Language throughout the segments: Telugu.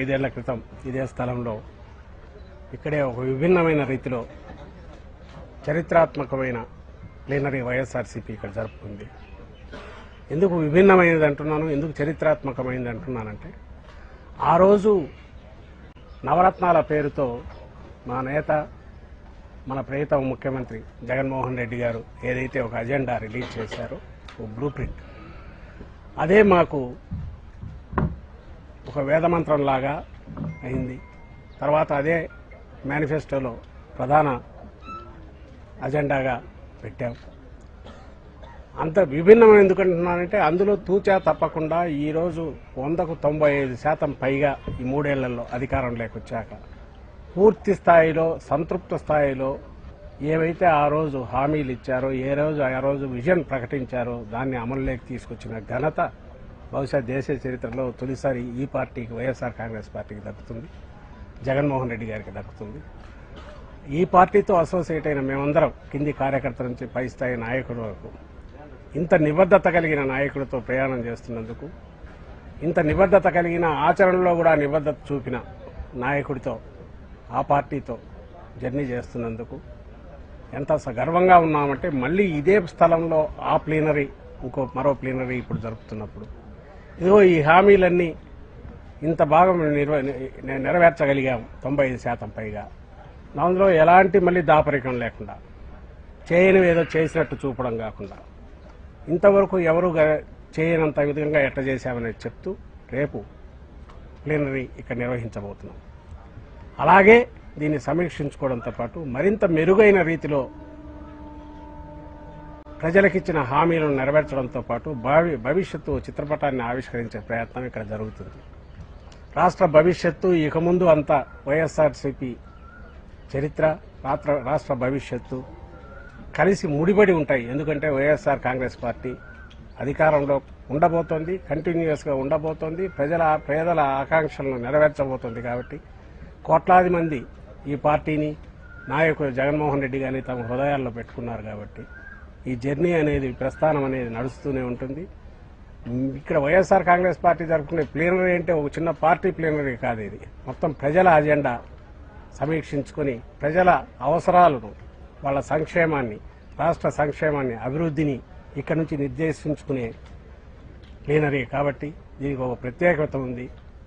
ఐదేళ్ల క్రితం ఇదే స్థలంలో ఇక్కడే ఒక విభిన్నమైన రీతిలో చరిత్రాత్మకమైన ప్లీనరీ వైఎస్ఆర్సీపీ ఇక్కడ జరుపుకుంది ఎందుకు విభిన్నమైనది అంటున్నాను ఎందుకు చరిత్రాత్మకమైనది అంటున్నానంటే ఆ రోజు నవరత్నాల పేరుతో మా నేత మన ప్రియతమ ముఖ్యమంత్రి జగన్మోహన్ రెడ్డి గారు ఏదైతే ఒక అజెండా రిలీజ్ చేశారో ఒక బ్లూ ప్రింట్ అదే మాకు ఒక వేదమంత్రం లాగా అయింది తర్వాత అదే మేనిఫెస్టోలో ప్రధాన అజెండాగా పెట్టాం అంత విభిన్నం ఎందుకంటున్నానంటే అందులో తూచా తప్పకుండా ఈరోజు వందకు తొంభై ఐదు శాతం పైగా ఈ మూడేళ్లలో అధికారం లేకొచ్చాక పూర్తి స్థాయిలో సంతృప్త స్థాయిలో ఏవైతే ఆ రోజు హామీలు ఇచ్చారో ఏ రోజు ఆ రోజు విజన్ ప్రకటించారో దాన్ని అమలులోకి తీసుకొచ్చిన ఘనత బహుశా దేశ చరిత్రలో తొలిసారి ఈ పార్టీకి వైఎస్ఆర్ కాంగ్రెస్ పార్టీకి దక్కుతుంది జగన్మోహన్ రెడ్డి గారికి దక్కుతుంది ఈ పార్టీతో అసోసియేట్ అయిన మేమందరం కింది కార్యకర్తల నుంచి పై స్థాయి నాయకుల వరకు ఇంత నిబద్ధత కలిగిన నాయకుడితో ప్రయాణం చేస్తున్నందుకు ఇంత నిబద్ధత కలిగిన ఆచరణలో కూడా నిబద్ధత చూపిన నాయకుడితో ఆ పార్టీతో జర్నీ చేస్తున్నందుకు ఎంత స- గర్వంగా ఉన్నామంటే మళ్ళీ ఇదే స్థలంలో ఆ ప్లీనరీ ఇంకో మరో ప్లీనరీ ఇప్పుడు జరుపుతున్నప్పుడు ఇదిగో ఈ హామీలన్నీ ఇంత బాగా మేము నిర్వ నె- నెరవేర్చగలిగాం తొంభై ఐదు శాతం పైగా అందులో ఎలాంటి మళ్ళీ దాపరికం లేకుండా చేయనివి ఏదో చేసినట్టు చూపడం కాకుండా ఇంతవరకు ఎవరు గ- చేయనంత విధంగా ఎట్ట చేశామనేది చెప్తూ రేపు ప్లీనరీ ఇక్కడ నిర్వహించబోతున్నాం అలాగే దీన్ని సమీక్షించుకోవడంతో పాటు మరింత మెరుగైన రీతిలో ప్రజలకిచ్చిన హామీలను నెరవేర్చడంతో పాటు భావి భవిష్యత్తు చిత్రపటాన్ని ఆవిష్కరించే ప్రయత్నం ఇక్కడ జరుగుతుంది రాష్ట్ర భవిష్యత్తు ఇక ముందు అంతా వైఎస్ఆర్సీపీ చరిత్ర రాష్ట్ర రాష్ట్ర భవిష్యత్తు కలిసి ముడిపడి ఉంటాయి ఎందుకంటే వైఎస్ఆర్ కాంగ్రెస్ పార్టీ అధికారంలో ఉండబోతోంది కంటిన్యూస్ గా ఉండబోతోంది ప్రజల పేదల ఆకాంక్షలను నెరవేర్చబోతోంది కాబట్టి కోట్లాది మంది ఈ పార్టీని నాయకుడు జగన్మోహన్ రెడ్డి గారిని తమ హృదయాల్లో పెట్టుకున్నారు కాబట్టి ఈ జర్నీ అనేది ప్రస్థానం అనేది నడుస్తూనే ఉంటుంది ఉమ్, ఇక్కడ వైఎస్ఆర్ కాంగ్రెస్ పార్టీ జరుపుకునే ప్లీనరీ అంటే ఒక చిన్న పార్టీ ప్లీనరీ కాదు ఇది మొత్తం ప్రజల అజెండా సమీక్షించుకొని ప్రజల అవసరాలను వాళ్ళ సంక్షేమాన్ని రాష్ట్ర సంక్షేమాన్ని అభివృద్ధిని ఇక్కడ నుంచి నిర్దేశించుకునే ప్లీనరీ కాబట్టి దీనికి ఒక ప్రత్యేకత ఉంది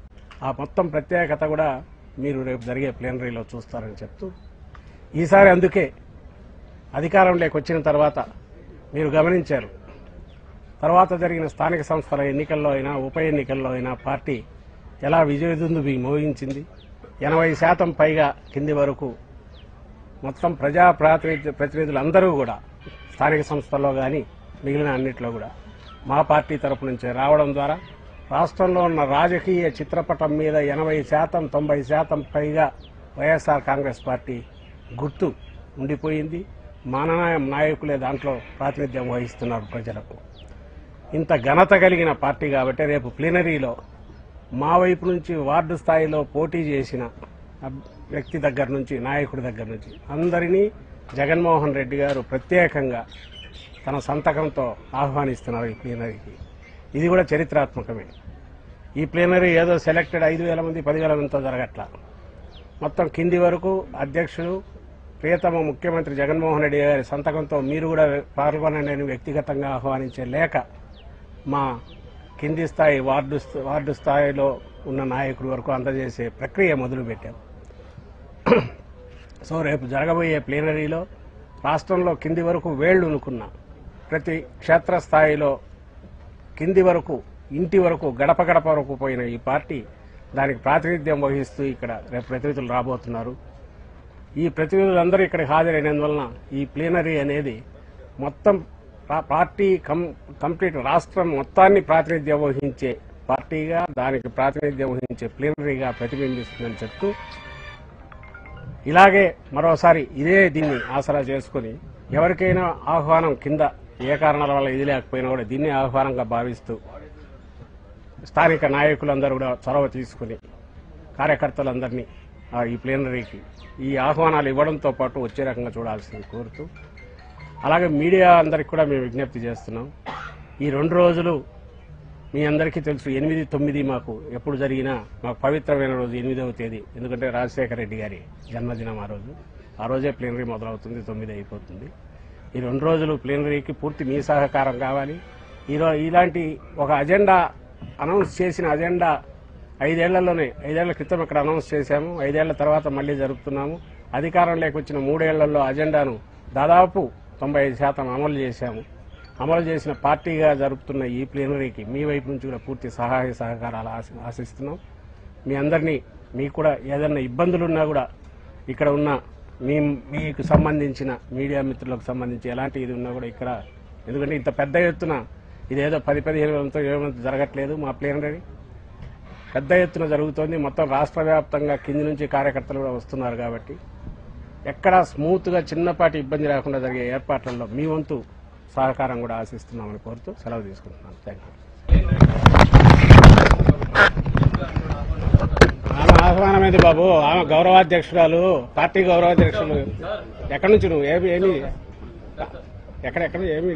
ఆ మొత్తం ప్రత్యేకత కూడా మీరు రేపు జరిగే ప్లీనరీలో చూస్తారని చెప్తూ ఈసారి అందుకే అధికారంలోకి వచ్చిన తర్వాత మీరు గమనించారు తర్వాత జరిగిన స్థానిక సంస్థల ఎన్నికల్లో అయినా ఉప ఎన్నికల్లో అయినా పార్టీ ఎలా విజయదుందుబి మోగించింది ఎనభై శాతం పైగా కింది వరకు మొత్తం ప్రజా ప్రాతినిధ్య ప్రతినిధులందరూ కూడా స్థానిక సంస్థల్లో కానీ మిగిలిన అన్నిట్లో కూడా మా పార్టీ తరపు నుంచే రావడం ద్వారా రాష్ట్రంలో ఉన్న రాజకీయ చిత్రపటం మీద ఎనభై శాతం తొంభై శాతం పైగా వైఎస్ఆర్ కాంగ్రెస్ పార్టీ గుర్తు ఉండిపోయింది మాననాయ నాయకులే దాంట్లో ప్రాతినిధ్యం వహిస్తున్నారు ప్రజలకు ఇంత ఘనత కలిగిన పార్టీ కాబట్టి రేపు ప్లీనరీలో మా వైపు నుంచి వార్డు స్థాయిలో పోటీ చేసిన అబ్- వ్యక్తి దగ్గర నుంచి నాయకుడి దగ్గర నుంచి అందరినీ జగన్మోహన్ రెడ్డి గారు ప్రత్యేకంగా తన సంతకంతో ఆహ్వానిస్తున్నారు ఈ ప్లీనరీకి ఇది కూడా చరిత్రాత్మకమే ఈ ప్లీనరీ ఏదో సెలెక్టెడ్ ఐదు వేల మంది పదివేల మందితో జరగట్ల మొత్తం కింది వరకు అధ్యక్షుడు ప్రియతమ ముఖ్యమంత్రి జగన్మోహన్ రెడ్డి గారి సంతకంతో మీరు కూడా పాల్గొనండి అని వ్యక్తిగతంగా ఆహ్వానించే లేఖ మా కింది స్థాయి వార్డు స్థ- వార్డు స్థాయిలో ఉన్న నాయకుడి వరకు అందజేసే ప్రక్రియ మొదలుపెట్టాం సో రేపు జరగబోయే ప్లీనరీలో రాష్ట్రంలో కింది వరకు వేళ్లు ఉనుకున్న ప్రతి క్షేత్రస్థాయిలో కింది వరకు ఇంటి వరకు గడప గడప వరకు పోయిన ఈ పార్టీ దానికి ప్రాతినిధ్యం వహిస్తూ ఇక్కడ రేపు ప్రతినిధులు రాబోతున్నారు ఈ ప్రతినిధులందరూ ఇక్కడికి హాజరైనందువలన ఈ ప్లీనరీ అనేది మొత్తం రా- పార్టీ కం కంప్లీట్ రాష్ట్రం మొత్తాన్ని ప్రాతినిధ్యం వహించే పార్టీగా దానికి ప్రాతినిధ్యం వహించే ప్లీనరీగా ప్రతిబింబిస్తుందని చెప్తూ ఇలాగే మరోసారి ఇదే దీన్ని ఆసరా చేసుకుని ఎవరికైనా ఆహ్వానం కింద ఏ కారణాల వల్ల ఇది లేకపోయినా కూడా దీన్ని ఆహ్వానంగా భావిస్తూ స్థానిక నాయకులందరూ కూడా చొరవ తీసుకుని కార్యకర్తలందరినీ ఆ ఈ ప్లీనరీకి ఈ ఆహ్వానాలు ఇవ్వడంతో పాటు వచ్చే రకంగా చూడాల్సింది కోరుతూ అలాగే మీడియా అందరికి కూడా మేము విజ్ఞప్తి చేస్తున్నాం ఈ రెండు రోజులు మీ అందరికీ తెలుసు ఎనిమిది తొమ్మిది మాకు ఎప్పుడు జరిగినా మాకు పవిత్రమైన రోజు ఎనిమిదవ తేదీ ఎందుకంటే రాజశేఖర రెడ్డి గారి జన్మదినం ఆ రోజు ఆ రోజే ప్లీనరీ మొదలవుతుంది తొమ్మిది అయిపోతుంది ఈ రెండు రోజులు ప్లీనరీకి పూర్తి మీ సహకారం కావాలి ఈరో ఇలాంటి ఒక అజెండా అనౌన్స్ చేసిన అజెండా ఐదేళ్లలోనే ఐదేళ్ల క్రితం ఇక్కడ అనౌన్స్ చేశాము ఐదేళ్ల తర్వాత మళ్లీ జరుపుతున్నాము అధికారంలోకి వచ్చిన మూడేళ్లలో అజెండాను దాదాపు తొంభై ఐదు శాతం అమలు చేశాము అమలు చేసిన పార్టీగా జరుపుతున్న ఈ ప్లీనరీకి మీ వైపు నుంచి కూడా పూర్తి సహాయ సహకారాలు ఆశ- ఆశిస్తున్నాం మీ అందరినీ మీకు కూడా ఏదైనా ఇబ్బందులున్నా కూడా ఇక్కడ ఉన్న మీ మీకు సంబంధించిన మీడియా మిత్రులకు సంబంధించి ఎలాంటి ఇది ఉన్నా కూడా ఇక్కడ ఎందుకంటే ఇంత పెద్ద ఎత్తున ఇదేదో పది పదిహేను వేలతో ఏమంత జరగట్లేదు మా ప్లీనరీ పెద్ద ఎత్తున జరుగుతోంది మొత్తం రాష్ట్ర వ్యాప్తంగా కింది నుంచి కార్యకర్తలు కూడా వస్తున్నారు కాబట్టి ఎక్కడ స్మూత్ గా చిన్నపాటి ఇబ్బంది లేకుండా జరిగే ఏర్పాట్లలో మీ వంతు సహకారం కూడా ఆశిస్తున్నామని కోరుతూ సెలవు తీసుకుంటున్నాను థ్యాంక్ యూ ఆమె ఆహ్వానమైంది బాబు ఆమె గౌరవాధ్యక్షురాలు పార్టీ గౌరవాధ్యక్షులు ఎక్కడి నుంచి నువ్వు ఏమి ఏమి ఎక్కడ ఎక్కడ ఏమి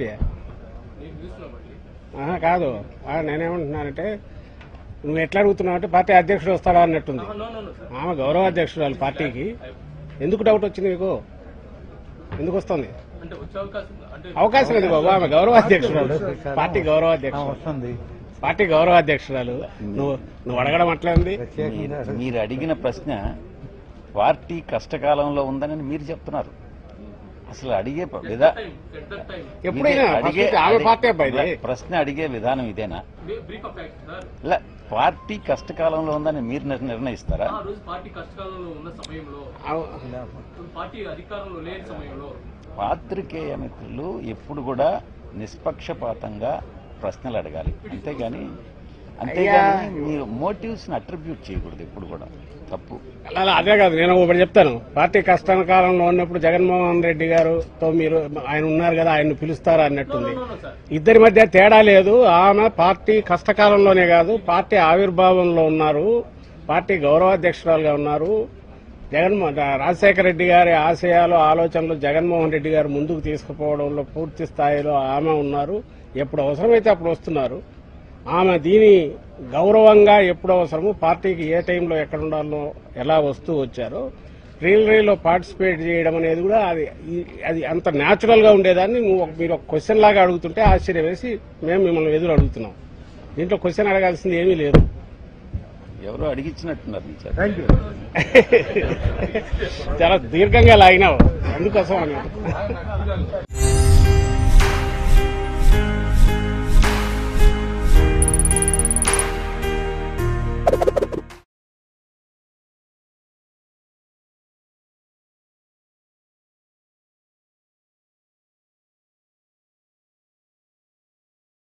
ఆహా, కాదు ఆ, నేనేమంటున్నానంటే నువ్వు ఎట్లా అడుగుతున్నావు అంటే పార్టీ అధ్యక్షుడు వస్తాడా అన్నట్టుంది ఆమె గౌరవాధ్యక్షురాలు పార్టీకి ఎందుకు డౌట్ వచ్చింది నీకు ఎందుకు వస్తుంది అంటే వచ్చే అవకాశం అంటే అవకాశం లేదు బాబు ఆమె గౌరవాధ్యక్షురాలు పార్టీ గౌరవాధ్యక్షురాలు వస్తుంది పార్టీ గౌరవాధ్యక్షురాలు నువ్వు నువ్వు అడగడం అట్లా ఉంది ప్రత్యేకంగా మీరు అడిగిన ప్రశ్న పార్టీ కష్టకాలంలో ఉందని మీరు చెప్తున్నారు అసలు అడిగే ప- విధా టైం ఎట్ దట్ టైం ఎప్పుడైనా ఇది అడిగే first ఆమె అడి- పార్టీ అబ్బాయి ఇది. ప్రశ్న అడిగే విధానం ఇదేనా బ్రీఫ్ ఆఫ్ యాక్ట్ సార్ ఇలా పార్టీ కష్టకాలంలో ఉందని మీరు నిర్- నిర్ణయిస్తారా ఆ రోజు పార్టీ కష్టకాలంలో ఉన్న సమయంలో అవు- పార్టీ అధికారంలో లేని సమయంలో పాత్రికేయ మిత్రులు ఎప్పుడు కూడా నిష్పక్షపాతంగా ప్రశ్నలు అడగాలి అంతేగాని అంతేగాని మీరు మోటివ్స్ ని అట్రిబ్యూట్ చేయకూడదు ఎప్పుడు కూడా తప్పు అలా అదే కాదు నేను ఒకటి చెప్తాను పార్టీ కష్ట కాలంలో ఉన్నప్పుడు జగన్మోహన్ రెడ్డి గారుతో మీరు ఆయన ఉన్నారు కదా ఆయన్ని పిలుస్తారా అన్నట్టుంది No, no, sir. ఇద్దరి మధ్య తేడా లేదు ఆమె పార్టీ కష్టకాలంలోనే కాదు పార్టీ ఆవిర్భావంలో ఉన్నారు పార్టీ గౌరవాధ్యక్షురాలుగా ఉన్నారు జగన్మోహన్ రాజశేఖర రెడ్డి గారి ఆశయాలు ఆలోచనలు జగన్మోహన్ రెడ్డి గారు ముందుకు తీసుకుపోవడంలో పూర్తి స్థాయిలో ఆమె ఉన్నారు ఎప్పుడు అవసరమైతే అప్పుడు వస్తున్నారు ఆమె దీని గౌరవంగా ఎప్పుడు అవసరమో పార్టీకి ఏ టైంలో ఎక్కడ ఉండాలో ఎలా వస్తూ వచ్చారో రీలరీలో పార్టిసిపేట్ చేయడం అనేది కూడా అది ఈ- అది అంత న్యాచురల్ గా ఉండేదాన్ని నువ్వు ఒక- మీరు ఒక క్వశ్చన్ లాగా అడుగుతుంటే ఆశ్చర్యం వేసి మేము మిమ్మల్ని ఎదురు అడుగుతున్నాం దీంట్లో క్వశ్చన్ అడగాల్సింది ఏమీ లేదు ఎవరో అడిగించినట్టున్నారు మీ చేత. థ్యాంక్ యూ చాలా దీర్ఘంగా లాగినావు అందుకోసం అన్నా